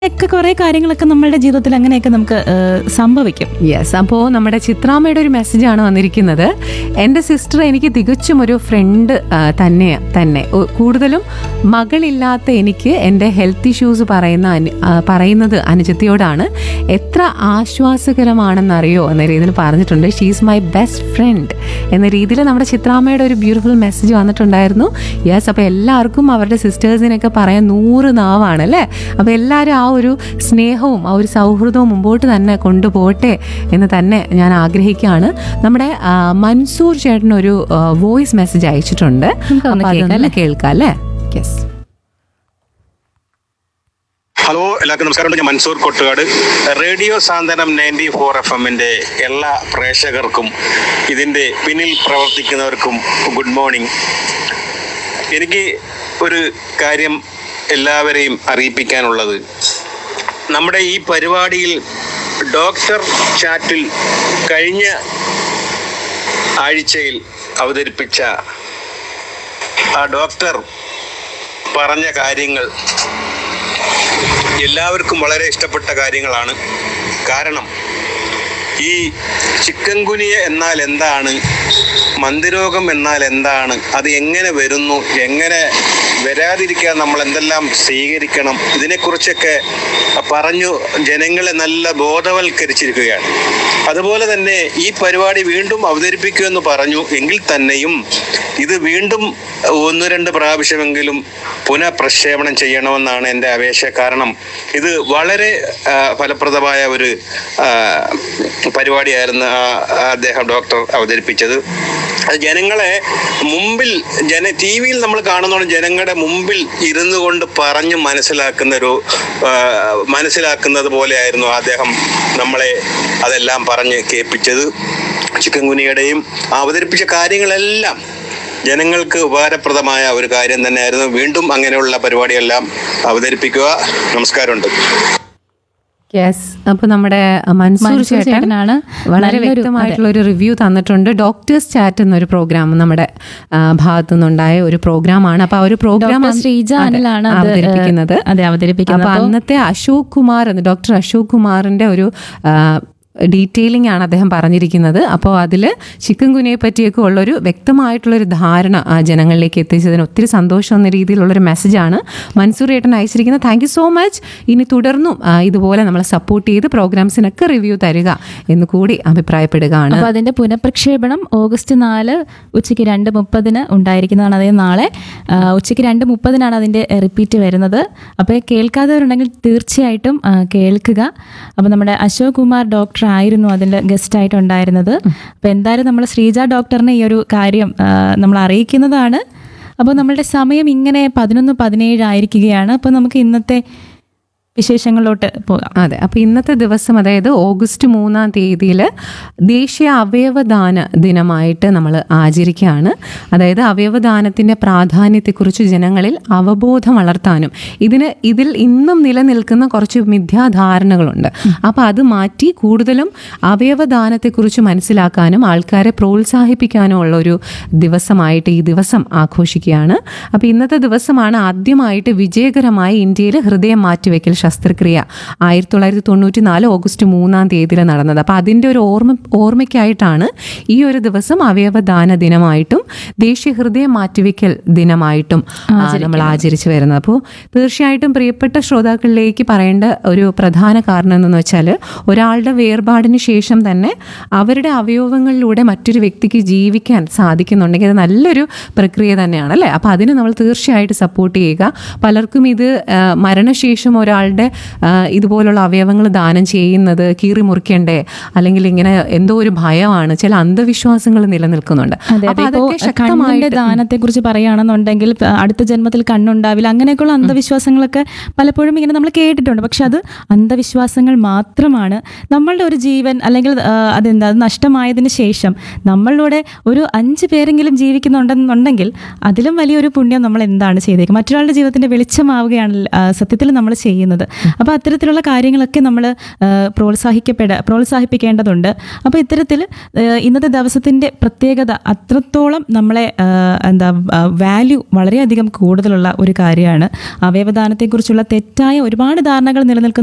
ഒക്കെ കുറെ കാര്യങ്ങളൊക്കെ നമ്മളുടെ ജീവിതത്തിൽ അങ്ങനെയൊക്കെ നമുക്ക് ഏഹ്, സംഭവിക്കും യെസ് അപ്പോൾ നമ്മുടെ ചിത്രാമ്മയുടെ ഒരു മെസ്സേജാണ് വന്നിരിക്കുന്നത് എൻ്റെ സിസ്റ്റർ എനിക്ക് തികച്ചും ഒരു ഫ്രണ്ട് തന്നെ തന്നെ ഒ- കൂടുതലും മകളില്ലാത്ത എനിക്ക് എൻ്റെ ഹെൽത്ത് ഇഷ്യൂസ് പറയുന്ന അനു- ആ, പറയുന്നത് അനുജത്തിയോടാണ് എത്ര ആശ്വാസകരമാണെന്നറിയോ എന്ന രീതിയിൽ പറഞ്ഞിട്ടുണ്ട് ഷീസ് മൈ ബെസ്റ്റ് ഫ്രണ്ട് എന്ന രീതിയിൽ നമ്മുടെ ചിത്രാമ്മയുടെ ഒരു ബ്യൂട്ടിഫുൾ മെസ്സേജ് വന്നിട്ടുണ്ടായിരുന്നു യെസ് അപ്പോൾ എല്ലാവർക്കും അവരുടെ സിസ്റ്റേഴ്സിനൊക്കെ പറയാൻ നൂറ് നാവാണ് അല്ലേ അപ്പോൾ എല്ലാവരും ആ ഒരു സ്നേഹവും ആ ഒരു സൗഹൃദവും മുമ്പോട്ട് തന്നെ കൊണ്ടുപോകട്ടെ എന്ന് തന്നെ ഞാൻ ആഗ്രഹിക്കുകയാണ് നമ്മുടെ ആ, മൻസൂർ ചേട്ടൻ ഒരു വോയിസ് മെസ്സേജ് അയച്ചിട്ടുണ്ട് നമുക്കൊന്ന് അപ്പോൾ കേൾക്കാം, അതൊന്ന് കേൾക്കാം അല്ലേ യെസ് ഹലോ എല്ലാവർക്കും നമസ്കാരം ഞാൻ Mansoor Kottukad radio Santhwanam ninety four F എമ്മിൻ്റെ എല്ലാ പ്രേക്ഷകർക്കും ഇതിൻ്റെ പിന്നിൽ പ്രവർത്തിക്കുന്നവർക്കും ഗുഡ് മോർണിംഗ് എനിക്ക് ഒരു കാര്യം എല്ലാവരെയും അറിയിപ്പിക്കാനുള്ളത് നമ്മുടെ ഈ പരിപാടിയിൽ ഡോക്ടർ ചാറ്റിൽ കഴിഞ്ഞ ആഴ്ചയിൽ അവതരിപ്പിച്ച ആ ഡോക്ടർ പറഞ്ഞ കാര്യങ്ങൾ എല്ലാവർക്കും വളരെ ഇഷ്ടപ്പെട്ട കാര്യങ്ങളാണ് കാരണം ഈ ചിക്കൻ ഗുനിയ എന്നാൽ എന്താണ് മന്ദിരോഗം എന്നാൽ എന്താണ് അത് എങ്ങനെ വരുന്നു എങ്ങനെ വരാതിരിക്കാൻ നമ്മൾ എന്തെല്ലാം സ്വീകരിക്കണം ഇതിനെക്കുറിച്ചൊക്കെ പറഞ്ഞു ജനങ്ങളെ നല്ല ബോധവൽക്കരിച്ചിരിക്കുകയാണ് അതുപോലെ തന്നെ ഈ പരിപാടി വീണ്ടും അവതരിപ്പിക്കുമെന്ന് പറഞ്ഞു എങ്കിൽ തന്നെയും ഇത് വീണ്ടും ഒന്ന് രണ്ട് പ്രാവശ്യമെങ്കിലും പുനഃപ്രക്ഷേപണം ചെയ്യണമെന്നാണ് എൻ്റെ അപേക്ഷ കാരണം ഇത് വളരെ ആ, ഫലപ്രദമായ ഒരു ആ, പരിപാടിയായിരുന്നു ആ ആ അദ്ദേഹം ഡോക്ടർ അവതരിപ്പിച്ചത് അത് ജനങ്ങളെ മുമ്പിൽ ജന ടി വിയിൽ നമ്മൾ കാണുന്നതോടെ ജനങ്ങളുടെ മുമ്പിൽ ഇരുന്നു കൊണ്ട് പറഞ്ഞ് മനസ്സിലാക്കുന്ന ഒരു ആ, മനസ്സിലാക്കുന്നത് പോലെയായിരുന്നു അദ്ദേഹം നമ്മളെ അതെല്ലാം പറഞ്ഞ് കേൾപ്പിച്ചത് ചിക്കൻ കുനിയുടെയും അവതരിപ്പിച്ച കാര്യങ്ങളെല്ലാം ജനങ്ങൾക്ക് ഉപകാരപ്രദമായ ഒരു കാര്യം തന്നെയായിരുന്നു വീണ്ടും അങ്ങനെയുള്ള പരിപാടിയെല്ലാം അവതരിപ്പിക്കുക നമസ്കാരമുണ്ട് യെസ് അപ്പൊ നമ്മുടെ മൻസൂർ മൻസൂർ ചേട്ടൻ ചേട്ടനാണ് വളരെ നല്ലൊരു- വ്യക്തമായിട്ടുള്ള ഒരു റിവ്യൂ തന്നിട്ടുണ്ട് ഡോക്ടേഴ്സ് ചാറ്റ് എന്നൊരു പ്രോഗ്രാം നമ്മുടെ ആ, ഭാഗത്തു നിന്നുണ്ടായ ഒരു പ്രോഗ്രാമാണ് അപ്പൊ ആ ഒരു പ്രോഗ്രാം ഡോക്ടർ ശ്രീജ അനിലാണ് അത്, അവതരിപ്പിക്കുന്നത് ഏഹ്, അതെ, അവതരിപ്പിക്കുന്നത്. അപ്പൊ അപ്പൊ- അന്നത്തെ അശോക് കുമാർ എന്ന് ഡോക്ടർ അശോക് കുമാറിന്റെ ഒരു ഡീറ്റെയിലിംഗ് ആണ് അദ്ദേഹം പറഞ്ഞിരിക്കുന്നത് അപ്പോൾ അതിൽ ചിക്കൻ ഗുനിയെ പറ്റിയൊക്കെ ഉള്ളൊരു വ്യക്തമായിട്ടുള്ളൊരു ധാരണ ആ, ജനങ്ങളിലേക്ക് എത്തിച്ചതിന് ഒത്തിരി സന്തോഷം എന്ന രീതിയിലുള്ളൊരു മെസ്സേജാണ് മൻസൂർ ഏട്ടൻ അയച്ചിരിക്കുന്നത് താങ്ക് യു സോ മച്ച് ഇനി തുടർന്നും ആ, ഇതുപോലെ നമ്മളെ സപ്പോർട്ട് ചെയ്ത് പ്രോഗ്രാംസിനൊക്കെ റിവ്യൂ തരിക എന്ന് കൂടി അഭിപ്രായപ്പെടുകയാണ് അപ്പൊ അതിന്റെ പുനഃപ്രക്ഷേപണം ഓഗസ്റ്റ് നാല് ഉച്ചയ്ക്ക് രണ്ട് മുപ്പതിന് ഉണ്ടായിരിക്കുന്നതാണ് അതായത് നാളെ ആ, ഉച്ചയ്ക്ക് രണ്ട് മുപ്പതിനാണ് അതിന്റെ റിപ്പീറ്റ് വരുന്നത് അപ്പോൾ കേൾക്കാത്തവരുണ്ടെങ്കിൽ തീർച്ചയായിട്ടും ആ, കേൾക്കുക അപ്പോൾ നമ്മുടെ അശോക് കുമാർ ഡോക്ടർ ആയിരുന്നു അതിൽ ഗസ്റ്റ് ആയിട്ട് ഉണ്ടായിരുന്നത് അപ്പോൾ എന്തായാലും നമ്മൾ ശ്രീജ ഡോക്ടറിനെ ഈ ഒരു കാര്യം ആ, നമ്മൾ അറിയിക്കുന്നതാണ് അപ്പോൾ നമ്മളുടെ സമയം ഇങ്ങനെ പതിനൊന്ന് പതിനേഴ് ആയിരിക്കുകയാണ് അപ്പോൾ നമുക്ക് ഇന്നത്തെ വിശേഷങ്ങളിലോട്ട് പോകാം അതെ അപ്പോൾ ഇന്നത്തെ ദിവസം അതായത് ഓഗസ്റ്റ് മൂന്നാം തീയതിയിൽ ദേശീയ അവയവദാന ദിനമായിട്ട് നമ്മൾ ആചരിക്കുകയാണ് അതായത് അവയവദാനത്തിൻ്റെ പ്രാധാന്യത്തെക്കുറിച്ച് ജനങ്ങളിൽ അവബോധം വളർത്താനും ഇതിന് ഇതിൽ ഇന്നും നിലനിൽക്കുന്ന കുറച്ച് മിഥ്യാധാരണകളുണ്ട് അപ്പോൾ അത് മാറ്റി കൂടുതലും അവയവദാനത്തെക്കുറിച്ച് മനസ്സിലാക്കാനും ആൾക്കാരെ പ്രോത്സാഹിപ്പിക്കാനും ഉള്ള ഒരു ദിവസമായിട്ട് ഈ ദിവസം ആഘോഷിക്കുകയാണ് അപ്പോൾ ഇന്നത്തെ ദിവസമാണ് ആദ്യമായിട്ട് വിജയകരമായി ഇന്ത്യയിൽ ഹൃദയം മാറ്റിവെക്കൽ ശസ്ത്രക്രിയ ആയിരത്തി തൊള്ളായിരത്തി തൊണ്ണൂറ്റി നാല് ഓഗസ്റ്റ് മൂന്നാം തീയതിയിൽ നടന്നത് അപ്പോൾ അതിൻ്റെ ഒരു ഓർമ്മ ഓർമ്മയ്ക്കായിട്ടാണ് ഈ ഒരു ദിവസം അവയവദാന ദിനമായിട്ടും ദേശീയ ഹൃദയം മാറ്റിവെക്കൽ ദിനമായിട്ടും ആ, നമ്മൾ ആചരിച്ചു വരുന്നത് അപ്പോൾ തീർച്ചയായിട്ടും പ്രിയപ്പെട്ട ശ്രോതാക്കളിലേക്ക് പറയേണ്ട ഒരു പ്രധാന കാരണം എന്തെന്ന് വെച്ചാൽ ഒരാളുടെ വേർപാടിന് ശേഷം തന്നെ അവരുടെ അവയവങ്ങളിലൂടെ മറ്റൊരു വ്യക്തിക്ക് ജീവിക്കാൻ സാധിക്കുന്നുണ്ടെങ്കിൽ അത് നല്ലൊരു പ്രക്രിയ തന്നെയാണ് അല്ലേ അപ്പോൾ അതിന് നമ്മൾ തീർച്ചയായിട്ടും സപ്പോർട്ട് ചെയ്യുക പലർക്കും ഇത് ആ, മരണശേഷം ഒരാളുടെ ആ, ഇതുപോലുള്ള അവയവങ്ങൾ ദാനം ചെയ്യുന്നത് കീറി മുറിക്കണ്ടേ അല്ലെങ്കിൽ ഇങ്ങനെ എന്തോ ഒരു ഭയമാണ് ചില അന്ധവിശ്വാസങ്ങൾ നിലനിൽക്കുന്നുണ്ട് അതെ അപ്പോൾ അതെ ഇപ്പോ അതൊക്കെ കണ്ണിന്റെ ശക്തമായിട്ട് ദാനത്തെ കുറിച്ച് പറയുകയാണെന്നുണ്ടെങ്കിൽ പ- അടുത്ത ജന്മത്തിൽ കണ്ണുണ്ടാവില്ല അങ്ങനെയൊക്കെയുള്ള അന്ധവിശ്വാസങ്ങളൊക്കെ പലപ്പോഴും ഇങ്ങനെ നമ്മൾ കേട്ടിട്ടുണ്ട് പക്ഷെ അത് അന്ധവിശ്വാസങ്ങൾ മാത്രമാണ് നമ്മളുടെ ഒരു ജീവൻ അല്ലെങ്കിൽ ആ, അതെന്താ അത് നഷ്ടമായതിനു ശേഷം നമ്മളിലൂടെ ഒരു അഞ്ച് പേരെങ്കിലും ജീവിക്കുന്നുണ്ടെന്നുണ്ടെങ്കിൽ അതിലും വലിയൊരു പുണ്യം നമ്മൾ എന്താണ് ചെയ്തേക്കും മറ്റൊരാളുടെ ജീവിതത്തിന്റെ വെളിച്ചമാവുകയാണ് സത്യത്തിൽ നമ്മൾ ചെയ്യുന്നത് വരുന്നത് അപ്പോൾ അത്തരത്തിലുള്ള കാര്യങ്ങളൊക്കെ നമ്മൾ പ്രോത്സാഹിക്കപ്പെട പ്രോത്സാഹിപ്പിക്കേണ്ടതുണ്ട് അപ്പോൾ ഇത്തരത്തിൽ ഏഹ്, ഇന്നത്തെ ദിവസത്തിൻ്റെ പ്രത്യേകത അത്രത്തോളം നമ്മളെ ഏഹ്, എന്താ വാല്യൂ വളരെയധികം കൂടുതലുള്ള ഒരു കാര്യമാണ് അവയവദാനത്തെക്കുറിച്ചുള്ള തെറ്റായ ഒരുപാട് ധാരണകൾ നിലനിൽക്കുന്ന